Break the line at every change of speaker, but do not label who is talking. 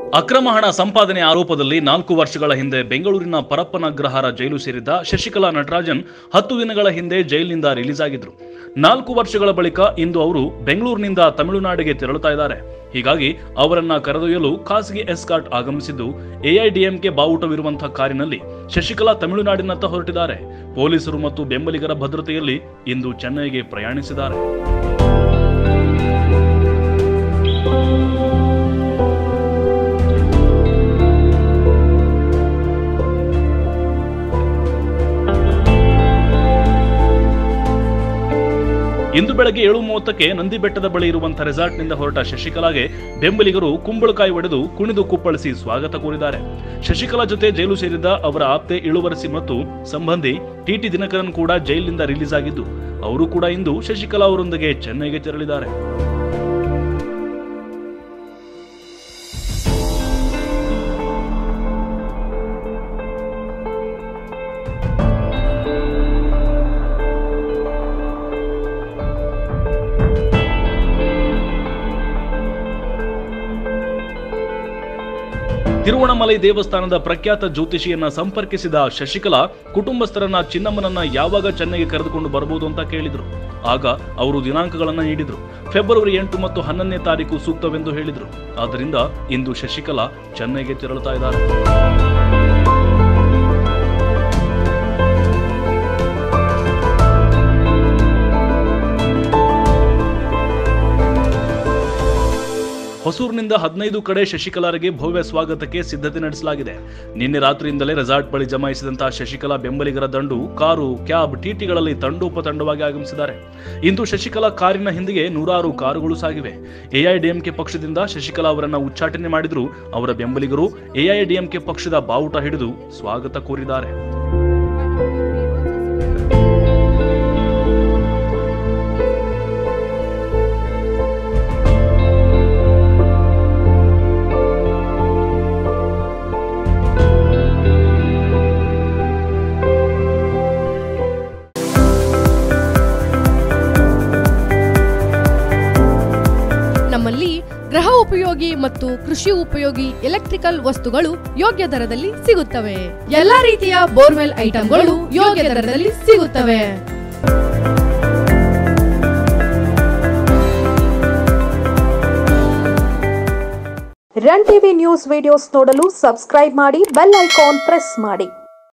ಅಕ್ರಮ ಹಣ ಸಂಪಾದನೆ ಆರೋಪದಲ್ಲಿ ನಾಲ್ಕು ವರ್ಷಗಳ ಹಿಂದೆ ಬೆಂಗಳೂರಿನ ಪರಪ್ಪನ ಅಗ್ರಹಾರ ಜೈಲು ಸೇರಿದ್ದ ಶಶಿಕಲಾ ನಟರಾಜನ್ ಹತ್ತು ದಿನಗಳ ಹಿಂದೆ ಜೈಲಿನಿಂದ ರಿಲೀಸ್ ಆಗಿದ್ರು ನಾಲ್ಕು ವರ್ಷಗಳ ಬಳಿಕ ಇಂದು ಅವರು ಬೆಂಗಳೂರಿನಿಂದ ತಮಿಳುನಾಡಿಗೆ ತೆರಳುತ್ತಾ ಇದ್ದಾರೆ ಹೀಗಾಗಿ ಅವರನ್ನ ಕರೆದೊಯ್ಯಲು ಖಾಸಗಿ ಎಸ್ಕಾರ್ಟ್ ಆಗಮಿಸಿದ್ದು ಎಐಡಿಎಂಕೆ ಬಾವುಟವಿರುವಂತಹ ಕಾರಿನಲ್ಲಿ ಶಶಿಕಲಾ ತಮಿಳುನಾಡಿನತ್ತ ಹೊರಟಿದ್ದಾರೆ ಪೊಲೀಸರು ಮತ್ತು ಬೆಂಬಲಿಗರ ಭದ್ರತೆಯಲ್ಲಿ ಇಂದು ಚೆನ್ನೈಗೆ ಪ್ರಯಾಣಿಸಿದ್ದಾರೆ ಇಂದು ಬೆಳಗ್ಗೆ ಏಳು ಮೂವತ್ತಕ್ಕೆ ನಂದಿ ಬೆಟ್ಟದ ಬಳಿ ಇರುವಂತಹ ರೆಸಾರ್ಟ್ನಿಂದ ಹೊರಟ ಶಶಿಕಲಾಗೆ ಬೆಂಬಲಿಗರು ಕುಂಬಳಕಾಯಿ ಒಡೆದು ಕುಣಿದು ಕುಪ್ಪಳಿಸಿ ಸ್ವಾಗತ ಕೋರಿದ್ದಾರೆ ಶಶಿಕಲಾ ಜೊತೆ ಜೈಲು ಸೇರಿದ್ದ ಅವರ ಆಪ್ತೆ ಇಳುವರಸಿ ಮತ್ತು ಸಂಬಂಧಿ ಟಿಟಿ ದಿನಕರನ್ ಕೂಡ ಜೈಲಿನಿಂದ ರಿಲೀಸ್ ಆಗಿದ್ದು ಅವರು ಕೂಡ ಇಂದು ಶಶಿಕಲಾ ಅವರೊಂದಿಗೆ ಚೆನ್ನೈಗೆ ತೆರಳಿದ್ದಾರೆ ತಿರುವಣಮಲೈ ದೇವಸ್ಥಾನದ ಪ್ರಖ್ಯಾತ ಜ್ಯೋತಿಷಿಯನ್ನ ಸಂಪರ್ಕಿಸಿದ ಶಶಿಕಲಾ ಕುಟುಂಬಸ್ಥರನ್ನ ಚಿನ್ನಮ್ಮನನ್ನ ಯಾವಾಗ ಚೆನ್ನೈಗೆ ಕರೆದುಕೊಂಡು ಬರಬಹುದು ಅಂತ ಕೇಳಿದ್ರು ಆಗ ಅವರು ದಿನಾಂಕಗಳನ್ನ ನೀಡಿದ್ರು ಫೆಬ್ರವರಿ ಎಂಟು ಮತ್ತು ಹನ್ನೊಂದನೇ ತಾರೀಕು ಸೂಕ್ತವೆಂದು ಹೇಳಿದ್ರು ಆದ್ದರಿಂದ ಇಂದು ಶಶಿಕಲಾ ಚೆನ್ನೈಗೆ ತೆರಳುತ್ತಾ ಇದ್ದಾರೆ ಹೊಸೂರಿನಿಂದ ಹದಿನೈದು ಕಡೆ ಶಶಿಕಲಾರಿಗೆ ಭವ್ಯ ಸ್ವಾಗತಕ್ಕೆ ಸಿದ್ಧತೆ ನಡೆಸಲಾಗಿದೆ ನಿನ್ನೆ ರಾತ್ರಿಯಿಂದಲೇ ರೆಸಾರ್ಟ್ ಬಳಿ ಜಮಾಯಿಸಿದಂತಹ ಶಶಿಕಲಾ ಬೆಂಬಲಿಗರ ದಂಡು ಕಾರು ಕ್ಯಾಬ್ ಟಿಟಿಗಳಲ್ಲಿ ತಂಡೋಪತಂಡವಾಗಿ ಆಗಮಿಸಿದ್ದಾರೆ ಇಂದು ಶಶಿಕಲಾ ಕಾರಿನ ಹಿಂದಿಗೆ ನೂರಾರು ಕಾರುಗಳು ಸಾಗಿವೆ ಎಐಡಿಎಂಕೆ ಪಕ್ಷದಿಂದ ಶಶಿಕಲಾ ಅವರನ್ನ ಉಚ್ಚಾಟನೆ ಮಾಡಿದ್ರು ಅವರ ಬೆಂಬಲಿಗರು ಎಐಡಿಎಂಕೆ ಪಕ್ಷದ ಬಾವುಟ ಹಿಡಿದು ಸ್ವಾಗತ ಕೋರಿದ್ದಾರೆ
ನಮ್ಮಲ್ಲಿ ಗೃಹ ಉಪಯೋಗಿ ಮತ್ತು ಕೃಷಿ ಉಪಯೋಗಿ ಎಲೆಕ್ಟ್ರಿಕಲ್ ವಸ್ತುಗಳು ಯೋಗ್ಯ ದರದಲ್ಲಿ ಸಿಗುತ್ತವೆ ಎಲ್ಲಾ ರೀತಿಯ ಬೋರ್ವೆಲ್ ಐಟಂಗಳು ಯೋಗ್ಯ ದರದಲ್ಲಿ ಸಿಗುತ್ತವೆ
ರನ್ ಟಿವಿ ನ್ಯೂಸ್ ವಿಡಿಯೋಸ್ ನೋಡಲು ಸಬ್ಸ್ಕ್ರೈಬ್ ಮಾಡಿ ಬೆಲ್ ಐಕಾನ್ ಪ್ರೆಸ್ ಮಾಡಿ